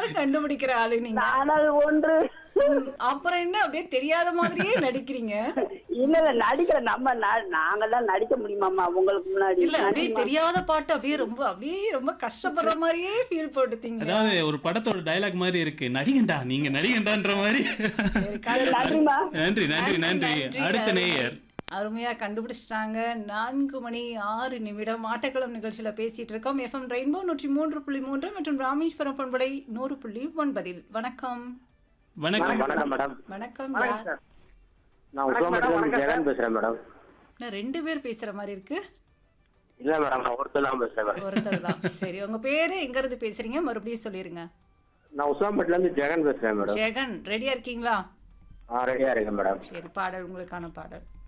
சொன்னாலும் கண்டுபிடிக்கிற ஆளு நீங்க நானது ஒன்று ம், அப்புறம் என்ன அப்படியே தெரியாத மாதிரியே நடிக்கிறீங்க இல்ல இல்ல நடிக்கிற நம்ம நா- நாங்கெல்லாம் நடிக்க முடியுமாம்மா உங்களுக்கு முன்னாடி இல்ல அப்படியே நடிமா. தெரியாத பாட்டு அப்படியே ரொம்ப அப்படியே ரொம்ப கஷ்டப்படுற மாதிரியே ஃபீல் போட்டுத்தீங்க அதாவது ஒரு படத்தோட டயலாக் மாதிரி இருக்கு நடிகண்டா நீங்க நடிகண்டான்ற மாதிரி சரி, கண்டு- நன்றிமா நன்றி நன்றி நன்றி அடுத்த அருமை. நேயர் அருமையா கண்டுபிடிச்சிட்டாங்க நான்கு மணி ஆறு நிமிடம் ஆட்டக்களம் நிகழ்ச்சியில பேசிட்டு இருக்கோம் எஃப்எம் ரெயின்போ நூற்றி மூன்று புள்ளி மூன்று மற்றும் ராமேஸ்வரம் பண்படை நூறு புள்ளி ஒன்பதில் வணக்கம் வணக்கம் வணக்கம் மேடம் வணக்கம் யார்? நான் உசிலம்பட்டில ஜெகன் பேசுறேன் மேடம் என்ன ரெண்டு பேர் பேசுற மாதிரி இருக்கு இல்ல மேடம் நான் ஒருத்தர் தான் பேசுறேன் மேடம் ஒருத்தர் தான் சரி உங்க பேரு எங்க இருந்து பேசுறீங்க மறுபடியும் சொல்லிருங்க நான் உசிலம்பட்டில இருந்து ஜெகன் பேசுறேன் மேடம் ஜெகன் ரெடியா இருக்கீங்களா ஆ ரெடியா இருக்கேன் மேடம் சரி பாடல் உங்களுக்கான பாடல்